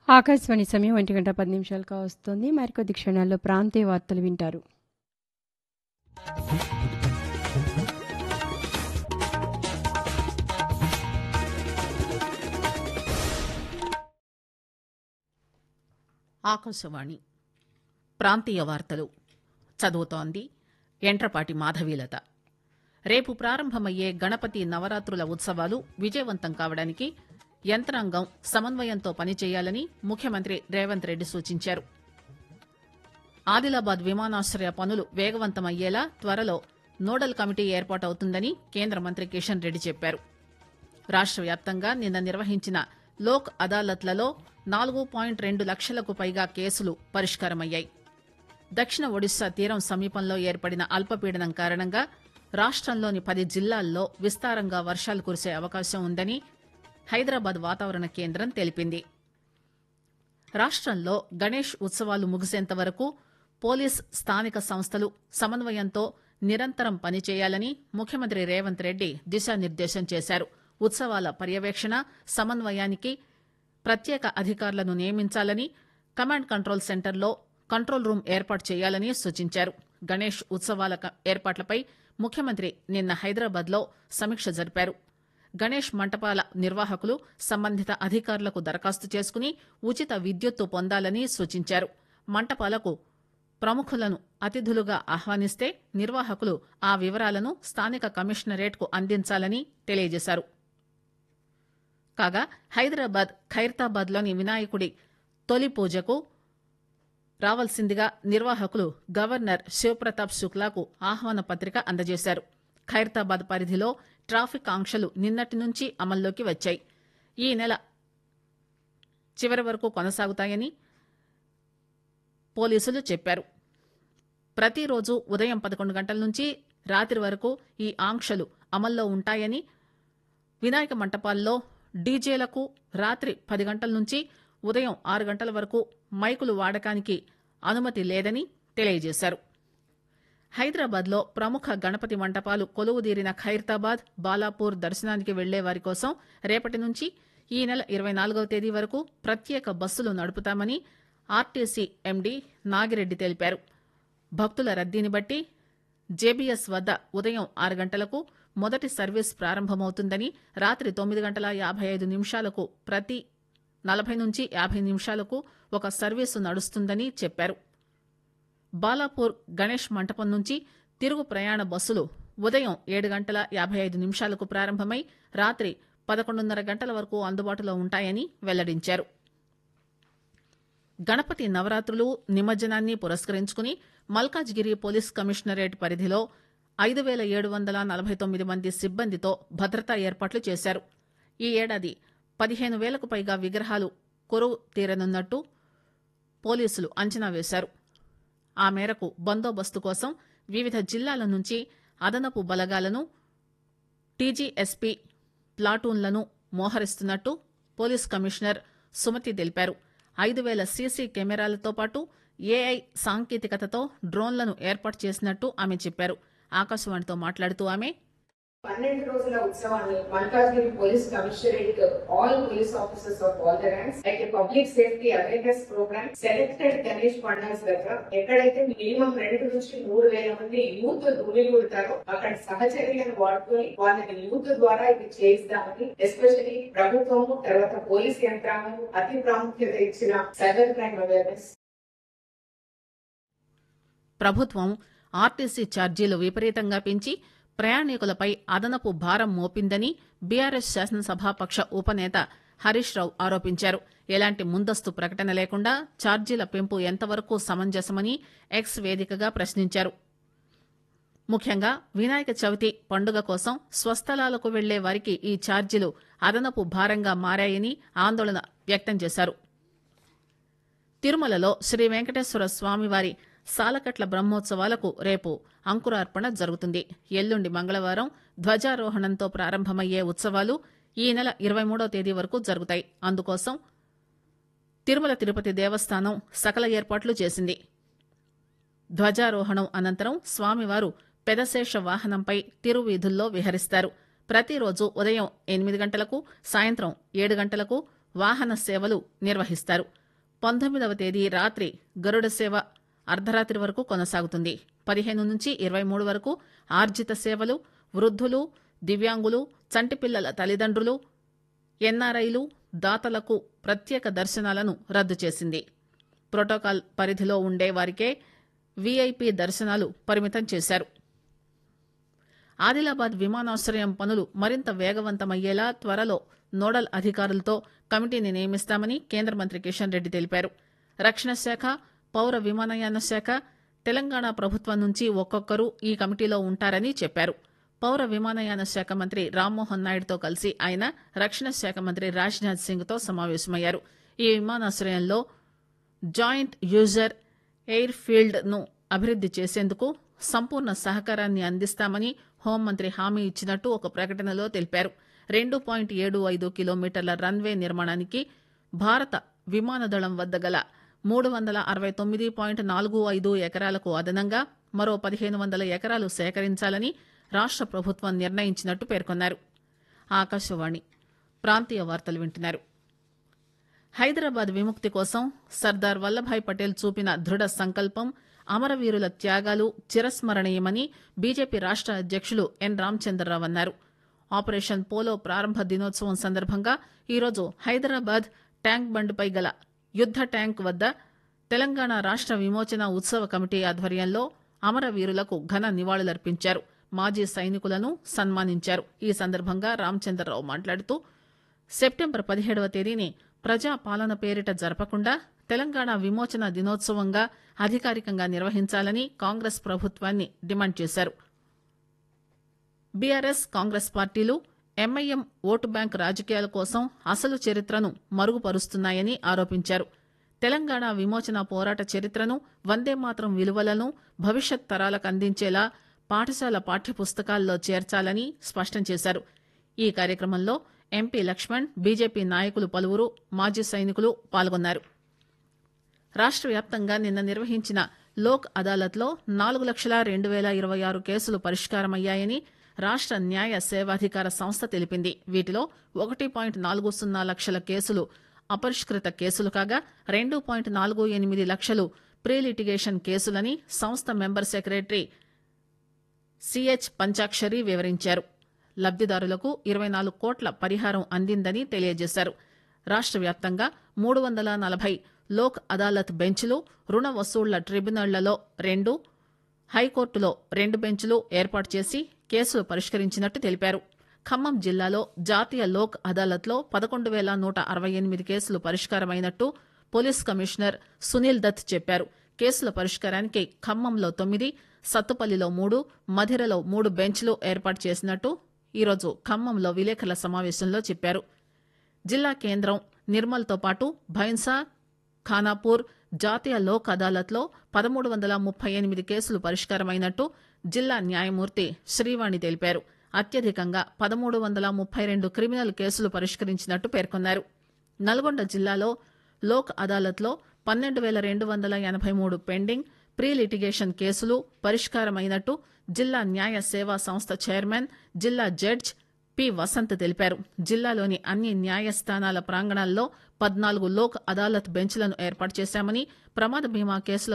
ఆకాశవాణి సమయం ఒంటి గంట పది నిమిషాలుగా వస్తుంది మరికొద్ది క్షణాల్లో ప్రాంతీయ వార్తలు వింటారు ఆకాశవాణి ప్రాంతీయ వార్తలు చదువుతోంది ఎంట్రపాటి మాధవీలత రేపు ప్రారంభమయ్యే గణపతి నవరాత్రుల ఉత్సవాలు విజయవంతం కావడానికి యంత్రాంగం సమన్వయంతో పనిచేయాలని ముఖ్యమంత్రి రేవంత్ రెడ్డి సూచించారు ఆదిలాబాద్ విమానాశ్రయ పనులు వేగవంతమయ్యేలా త్వరలో నోడల్ కమిటీ ఏర్పాటవుతుందని కేంద్ర మంత్రి కిషన్ రెడ్డి చెప్పారు రాష్ట్ర వ్యాప్తంగా నిన్న నిర్వహించిన లోక్ అదాలత్లలో నాలుగు పాయింట్ రెండు లక్షలకు పైగా కేసులు పరిష్కారమయ్యాయి దక్షిణ ఒడిశా తీరం సమీపంలో ఏర్పడిన అల్పపీడనం కారణంగా రాష్ట్రంలోని పది జిల్లాల్లో విస్తారంగా వర్షాలు కురిసే అవకాశం ఉందని హైదరాబాద్ వాతావరణ కేంద్రం తెలిపింది రాష్ట్రంలో గణేష్ ఉత్సవాలు ముగిసేంత వరకు పోలీస్ స్థానిక సంస్థలు సమన్వయంతో నిరంతరం పనిచేయాలని ముఖ్యమంత్రి రేవంత్ రెడ్డి దిశానిర్దేశం చేశారు ఉత్సవాల పర్యవేక్షణ సమన్వయానికి ప్రత్యేక అధికారులను నియమించాలని కమాండ్ కంట్రోల్ సెంటర్లో కంట్రోల్ రూమ్ ఏర్పాటు చేయాలని సూచించారు గణేష్ ఉత్సవాల క- ఏర్పాట్లపై ముఖ్యమంత్రి నిన్న హైదరాబాద్లో సమీక్ష జరిపారు గణేష్ మంటపాల నిర్వాహకులు సంబంధిత అధికారులకు దరఖాస్తు చేసుకుని ఉచిత విద్యుత్తు పొందాలని సూచించారు మంటపాలకు ప్రముఖులను అతిథులుగా ఆహ్వానిస్తే నిర్వాహకులు ఆ వివరాలను స్థానిక కమిషనరేట్కు అందించాలని తెలియజేశారు కాగా హైదరాబాద్ ఖైరతాబాద్లోని వినాయకుడి తొలి పూజకు రావాల్సిందిగా నిర్వాహకులు గవర్నర్ శివప్రతాప్ శుక్లాకు ఆహ్వాన పత్రిక అందజేశారు ఖైరతాబాద్ పరిధిలో ట్రాఫిక్ ఆంక్షలు నిన్నటి నుంచి అమల్లోకి వచ్చాయి ఈ నెల చివరి వరకు కొనసాగుతాయని పోలీసులు చెప్పారు ప్రతిరోజు ఉదయం పదకొండు గంటల నుంచి రాత్రి వరకు ఈ ఆంక్షలు అమల్లో ఉంటాయని వినాయక మంటపాల్లో డీజేలకు రాత్రి పది గంటల నుంచి ఉదయం ఆరు గంటల వరకు మైకులు వాడకానికి అనుమతి లేదని తెలియజేశారు హైదరాబాద్లో ప్రముఖ గణపతి మంటపాలు కొలువుదీరిన ఖైరతాబాద్ బాలాపూర్ దర్శనానికి వెళ్లే వారి కోసం రేపటి నుంచి ఈ నెల ఇరవై నాలుగవ తేదీ వరకు ప్రత్యేక బస్సులు నడుపుతామని ఆర్టీసీ ఎండీ నాగిరెడ్డి తెలిపారు భక్తుల రద్దీని బట్టి జేబీఎస్ వద్ద ఉదయం ఆరు గంటలకు మొదటి సర్వీస్ ప్రారంభమవుతుందని రాత్రి తొమ్మిది గంటల యాభై ఐదు నిమిషాలకు ప్రతి నలభై నుంచి యాభై నిమిషాలకు ఒక సర్వీసు నడుస్తుందని చెప్పారు బాలాపూర్ గణేష్ మంటపం నుంచి తిరుగు ప్రయాణ బస్సులు ఉదయం ఏడు గంటల యాభై ఐదు నిమిషాలకు ప్రారంభమై రాత్రి పదకొండున్నర గంటల వరకు అందుబాటులో ఉంటాయని వెల్లడించారు గణపతి నవరాత్రులు నిమజ్జనాన్ని పురస్కరించుకుని మల్కాజ్గిరి పోలీస్ కమిషనరేట్ పరిధిలో ఐదు వేల ఏడు వందల నలభై తొమ్మిది మంది సిబ్బందితో భద్రతా ఏర్పాట్లు చేశారు ఈ ఏడాది పదిహేను వేలకు పైగా విగ్రహాలు కొరువు తీరనున్నట్టు పోలీసులు అంచనా వేశారు ఆ మేరకు బందోబస్తు కోసం వివిధ జిల్లాల నుంచి అదనపు బలగాలను టీజీఎస్పీ ప్లాటూన్లను మోహరిస్తున్నట్టు పోలీస్ కమిషనర్ సుమతి తెలిపారు ఐదు వేల సీసీ కెమెరాలతో పాటు ఏఐ సాంకేతికతతో డ్రోన్లను ఏర్పాటు చేసినట్టు ఆమె చెప్పారు ఆకాశవాణితో మాట్లాడుతూ ఆమె పన్నెండు రోజుల ఉత్సవాన్ని Malkajgiri police commissionerate all police officers of all the ranks like public safety awareness program selected Ganesh pandals దగ్గర ఎక్కడైతే మినిమం రెండు నుంచి మూడు వేల మంది యూత్ గుమిగూడతారో అక్కడ సహచర్యలను వాడుకొని వాళ్ళని యూత్ ద్వారా ఇది చేయిస్తామని ఎస్పెషల్లీ ప్రభుత్వము తర్వాత పోలీస్ యంత్రాంగం అతి ప్రాముఖ్యత ఇచ్చిన సైబర్ క్రైమ్ అవేర్నెస్ ప్రభుత్వం ఆర్టీసీ ఛార్జీలు విపరీతంగా పెంచి ప్రయాణికులపై అదనపు భారం మోపిందని బీఆర్ఎస్ శాసనసభాపక్ష ఉపనేత హరీష్ రావు ఆరోపించారు ఎలాంటి ముందస్తు ప్రకటన లేకుండా ఛార్జీల పెంపు ఎంతవరకు సమంజసమని ఎక్స్ వేదికగా ప్రశ్నించారు ముఖ్యంగా వినాయక చవితి పండుగ కోసం స్వస్థలాలకు వెళ్లే వారికి ఈ ఛార్జీలు అదనపు భారంగా మారాయని ఆందోళన వ్యక్తం చేశారు తిరుమలలో శ్రీ వెంకటేశ్వర స్వామివారి సాలకట్ల బ్రహ్మోత్సవాలకు రేపు అంకురార్పణ జరుగుతుంది ఎల్లుండి మంగళవారం ధ్వజారోహణంతో ప్రారంభమయ్యే ఉత్సవాలు ఈ నెల ఇరవై మూడో తేదీ వరకు జరుగుతాయి అందుకోసం తిరుమల తిరుపతి దేవస్థానం సకల ఏర్పాట్లు చేసింది ధ్వజారోహణం అనంతరం స్వామివారు పెదశేష వాహనంపై తిరువీధుల్లో విహరిస్తారు ప్రతిరోజు ఉదయం ఎనిమిది గంటలకు సాయంత్రం ఏడు గంటలకు వాహన సేవలు నిర్వహిస్తారు పంతొమ్మిదవ తేదీ రాత్రి గరుడ సేవ అర్ధరాత్రి వరకు కొనసాగుతుంది పదిహేను నుంచి ఇరవై మూడు వరకు ఆర్జిత సేవలు వృద్ధులు దివ్యాంగులు చంటి పిల్లల తల్లిదండ్రులు ఎన్ఆర్ఐలు దాతలకు ప్రత్యేక దర్శనాలను రద్దు చేసింది ప్రోటోకాల్ పరిధిలో ఉండే వారికే వీఐపీ దర్శనాలు పరిమితం చేశారు ఆదిలాబాద్ విమానాశ్రయం పనులు మరింత వేగవంతమయ్యేలా త్వరలో నోడల్ అధికారులతో కమిటీని నియమిస్తామని కేంద్ర మంత్రి కిషన్ రెడ్డి తెలిపారు రక్షణ శాఖ పౌర విమానయాన శాఖ తెలంగాణ ప్రభుత్వం నుంచి ఒక్కొక్కరు ఈ కమిటీలో ఉంటారని చెప్పారు పౌర విమానయాన శాఖ మంత్రి రామ్మోహన్ నాయుడుతో కలిసి ఆయన రక్షణ శాఖ మంత్రి రాజ్నాథ్ సింగ్ తో సమావేశమయ్యారు ఈ విమానాశ్రయంలో జాయింట్ యూజర్ ఎయిర్ ఫీల్డ్ ను అభివృద్ది చేసేందుకు సంపూర్ణ సహకారాన్ని అందిస్తామని హోంమంత్రి హామీ ఇచ్చినట్టు ఒక ప్రకటనలో తెలిపారు రెండు పాయింట్ ఏడు ఐదు కిలోమీటర్ల రన్వే నిర్మాణానికి భారత విమానదళం వద్ద గల మూడు వందల అరవై తొమ్మిది పాయింట్ నాలుగు ఐదు ఎకరాలకు అదనంగా మరో పదిహేను వందల ఎకరాలు సేకరించాలని రాష్ట ప్రభుత్వం నిర్ణయించినట్టు పేర్కొన్నారు ఆకాశవాణి ప్రాంతీయ వార్తలు వింటున్నారు హైదరాబాద్ విముక్తి కోసం సర్దార్ వల్లభాయ్ పటేల్ చూపిన దృఢ సంకల్పం అమరవీరుల త్యాగాలు చిరస్మరణీయమని బీజేపీ రాష్ట అధ్యక్షులు ఎన్ రామచంద్రరావు అన్నారు ఆపరేషన్ పోలో ప్రారంభ దినోత్సవం సందర్భంగా ఈరోజు హైదరాబాద్ ట్యాంక్ బండ్పై గల యుద్ద ట్యాంక్ వద్ద తెలంగాణ రాష్ట విమోచన ఉత్సవ కమిటీ ఆధ్వర్యంలో అమరవీరులకు ఘన నివాళులర్పించారు మాజీ సైనికులను సన్మానించారు ఈ సందర్భంగా రామచంద్రరావు మాట్లాడుతూ సెప్టెంబర్ పదిహేడవ తేదీని ప్రజా పాలన పేరిట జరపకుండా తెలంగాణ విమోచన దినోత్సవంగా అధికారికంగా నిర్వహించాలని కాంగ్రెస్ ప్రభుత్వాన్ని డిమాండ్ చేశారు బీఆర్ఎస్ కాంగ్రెస్ పార్టీలు ఎంఐఎం ఓటు బ్యాంక్ రాజకీయాల కోసం అసలు చరిత్రను మరుగుపరుస్తున్నాయని ఆరోపించారు తెలంగాణ విమోచన పోరాట చరిత్రను వందే మాత్రం విలువలను భవిష్యత్ తరాలకు అందించేలా పాఠశాల పాఠ్యపుస్తకాల్లో చేర్చాలని స్పష్టం చేశారు ఈ కార్యక్రమంలో ఎంపీ లక్ష్మణ్ బీజేపీ నాయకులు పలువురు మాజీ సైనికులు పాల్గొన్నారు రాష్ట వ్యాప్తంగా నిన్న నిర్వహించిన లోక్ అదాలత్లో నాలుగు లక్షల రెండు వేల ఇరవై ఆరు కేసులు పరిష్కారమయ్యాయని రాష్ట న్యాయ సేవాధికార సంస్థ తెలిపింది వీటిలో ఒకటి పాయింట్ నాలుగు సున్నా లక్షల కేసులు అపరిష్కృత కేసులు కాగా రెండు పాయింట్ నాలుగు ఎనిమిది లక్షలు ప్రీ లిటిగేషన్ కేసులని సంస్థ మెంబర్ సెక్రటరీ సిహెచ్ పంచాక్షరి వివరించారు లబ్దిదారులకు ఇరవై నాలుగు కోట్ల పరిహారం అందిందని తెలియజేశారు రాష్ట వ్యాప్తంగా మూడు వందల నలభై లోక్ అదాలత్ బెంచ్లు రుణ వసూళ్ల ట్రిబ్యునళ్లలో రెండు హైకోర్టులో రెండు బెంచ్లు ఏర్పాటు చేసి కేసులు పరిష్కరించినట్టు తెలిపారు ఖమ్మం జిల్లాలో జాతీయ లోక్ అదాలత్లో పదకొండు వేల నూట అరవై ఎనిమిది కేసులు పరిష్కారమైనట్టు పోలీస్ కమిషనర్ సునీల్ దత్ చెప్పారు కేసుల పరిష్కారానికి ఖమ్మంలో తొమ్మిది సత్తుపల్లిలో మూడు మధిరలో మూడు బెంచ్లు ఏర్పాటు చేసినట్టు ఈరోజు ఖమ్మంలో విలేకరుల సమావేశంలో చెప్పారు జిల్లా కేంద్రం నిర్మల్తో పాటు భైన్సా ఖానాపూర్ జాతీయ లోక్ అదాలత్లో పదమూడు వందల ముప్పై ఎనిమిది కేసులు పరిష్కారమైనట్టు జిల్లా న్యాయమూర్తి శ్రీవాణి తెలిపారు అత్యధికంగా పదమూడు వందల ముప్పై రెండు క్రిమినల్ కేసులు పరిష్కరించినట్టు పేర్కొన్నారు నల్గొండ జిల్లాలో లోక్ అదాలత్లో పన్నెండు వేల రెండు వందల ఎనభై మూడు పెండింగ్ ప్రీ లిటిగేషన్ కేసులు పరిష్కారమైనట్టు జిల్లా న్యాయ సేవా సంస్థ చైర్మన్ జిల్లా జడ్జ్ పి వసంత్ తెలిపారు జిల్లాలోని అన్ని న్యాయస్థానాల ప్రాంగణాల్లో పద్నాలుగు లోక్ అదాలత్ బెంచ్లను ఏర్పాటు చేశామని ప్రమాద బీమా కేసుల